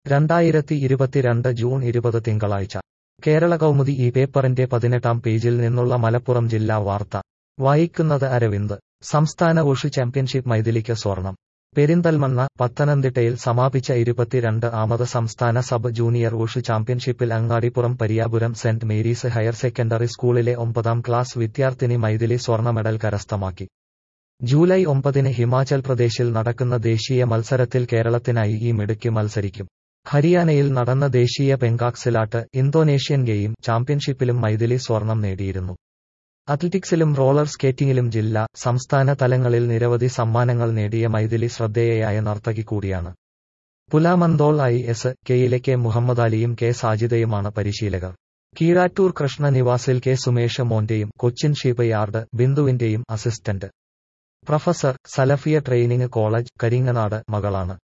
രണ്ടായിരത്തി ഇരുപത്തിരണ്ട് ജൂൺ ഇരുപത് തിങ്കളാഴ്ച കേരള കൗമുദി ഈ പേപ്പറിന്റെ പതിനെട്ടാം പേജിൽ നിന്നുള്ള മലപ്പുറം ജില്ലാ വാർത്ത വായിക്കുന്നത് അരവിന്ദ് സംസ്ഥാന ഉഷു ചാമ്പ്യൻഷിപ്പ് മൈഥിലിക്ക് സ്വർണം പെരിന്തൽമണ്ണ പത്തനംതിട്ടയിൽ സമാപിച്ച ഇരുപത്തിരണ്ട് ആമത് സംസ്ഥാന സബ് ജൂനിയർ ഉഷു ചാമ്പ്യൻഷിപ്പിൽ അങ്ങാടിപ്പുറം പരിയാപുരം സെന്റ് മേരീസ് ഹയർ സെക്കൻഡറി സ്കൂളിലെ ഒമ്പതാം ക്ലാസ് വിദ്യാർത്ഥിനി മൈഥിലി സ്വർണ്ണ മെഡൽ കരസ്ഥമാക്കി ജൂലൈ ഒമ്പതിന് ഹിമാചൽ പ്രദേശിൽ നടക്കുന്ന ദേശീയ മത്സരത്തിൽ കേരളത്തിനായി ഈ മിടുക്കി മത്സരിക്കും ഹരിയാനയിൽ നടന്ന ദേശീയ പെങ്കാക്സിലാട്ട് ഇന്തോനേഷ്യൻ ഗെയിം ചാമ്പ്യൻഷിപ്പിലും മൈഥിലി സ്വർണം നേടിയിരുന്നു അത്ലറ്റിക്സിലും റോളർ സ്കേറ്റിംഗിലും ജില്ലാ സംസ്ഥാന തലങ്ങളിൽ നിരവധി സമ്മാനങ്ങൾ നേടിയ മൈഥിലി ശ്രദ്ധേയയായ നർത്തകി കൂടിയാണ് പുലാമന്തോൾ ഐ എസ് കെയിലെ കെ മുഹമ്മദ് അലിയും കെ സാജിദയുമാണ് പരിശീലകർ കീഴാറ്റൂർ കൃഷ്ണ നിവാസിൽ കെ സുമേഷ് മോന്റെയും കൊച്ചിൻ ഷീബയാർഡ് ബിന്ദുവിന്റെയും assistant professor Salafiya training college Karinganad മകളാണ്